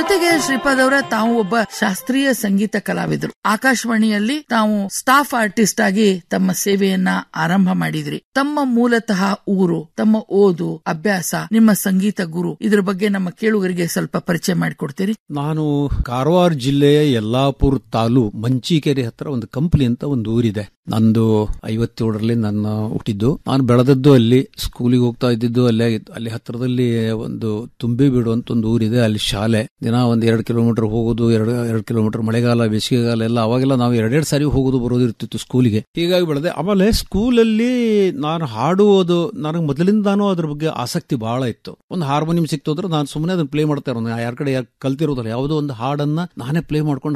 ಜೊತೆಗೆ ಶ್ರೀಪಾದ್ ಅವರ ತಾವು ಒಬ್ಬ ಶಾಸ್ತ್ರೀಯ ಸಂಗೀತ ಕಲಾವಿದರು ಆಕಾಶವಾಣಿಯಲ್ಲಿ ತಾವು ಸ್ಟಾಫ್ ಆರ್ಟಿಸ್ಟ್ ಆಗಿ ತಮ್ಮ ಸೇವೆಯನ್ನ ಆರಂಭ ಮಾಡಿದ್ರಿ ತಮ್ಮ ಮೂಲತಃ ಊರು ತಮ್ಮ ಓದು ಅಭ್ಯಾಸ ನಿಮ್ಮ ಸಂಗೀತ ಗುರು ಇದ್ರ ಬಗ್ಗೆ ನಮ್ಮ ಕೇಳುಗರಿಗೆ ಸ್ವಲ್ಪ ಪರಿಚಯ ಮಾಡಿಕೊಡ್ತೀರಿ ನಾನು ಕಾರವಾರ ಜಿಲ್ಲೆಯ ಯಲ್ಲಾಪುರ ತಾಲೂಕ್ ಮಂಚಿಕೆರೆ ಹತ್ರ ಒಂದು ಕಂಪ್ಲಿ ಅಂತ ಒಂದು ಊರಿದೆ ನಂದು ಐವತ್ತೇಳರಲ್ಲಿ ನನ್ನ ಹುಟ್ಟಿದ್ದು ನಾನು ಬೆಳೆದದ್ದು ಅಲ್ಲಿ ಸ್ಕೂಲಿಗೆ ಹೋಗ್ತಾ ಇದ್ದಿದ್ದು ಅಲ್ಲೇ ಅಲ್ಲಿ ಹತ್ರದಲ್ಲಿ ಒಂದು ತುಂಬಿ ಬೀಡು ಅಂತ ಒಂದು ಊರಿದೆ ಅಲ್ಲಿ ಶಾಲೆ ದಿನ ಒಂದ್ ಎರಡು ಕಿಲೋಮೀಟರ್ ಹೋಗೋದು ಎರಡು ಎರಡು ಕಿಲೋಮೀಟರ್ ಮಳೆಗಾಲ ಬೇಸಿಗೆಗಾಲ ಎಲ್ಲ ಅವಾಗೆಲ್ಲ ನಾವು ಎರಡೆರಡು ಸಾರಿ ಹೋಗೋದು ಬರೋದು ಇರ್ತಿತ್ತು ಸ್ಕೂಲಿಗೆ ಹೀಗಾಗಿ ಬೆಳೆದೆ ಆಮೇಲೆ ಸ್ಕೂಲಲ್ಲಿ ನಾನು ಹಾಡುವುದು ನನಗೆ ಮೊದಲಿಂದಾನು ಅದ್ರ ಬಗ್ಗೆ ಆಸಕ್ತಿ ಬಹಳ ಇತ್ತು ಒಂದು ಹಾರ್ಮೋನಿಯಂ ಸಿಕ್ತು ಅಂದ್ರೆ ನಾನು ಸುಮ್ಮನೆ ಅದನ್ನ ಪ್ಲೇ ಮಾಡ್ತಾ ಇರೋದು ಯಾರ ಕಡೆ ಯಾರ್ ಕಲ್ತಿರೋದಲ್ಲ ಯಾವುದೋ ಒಂದು ಹಾಡನ್ನ ನಾನೇ ಪ್ಲೇ ಮಾಡ್ಕೊಂಡು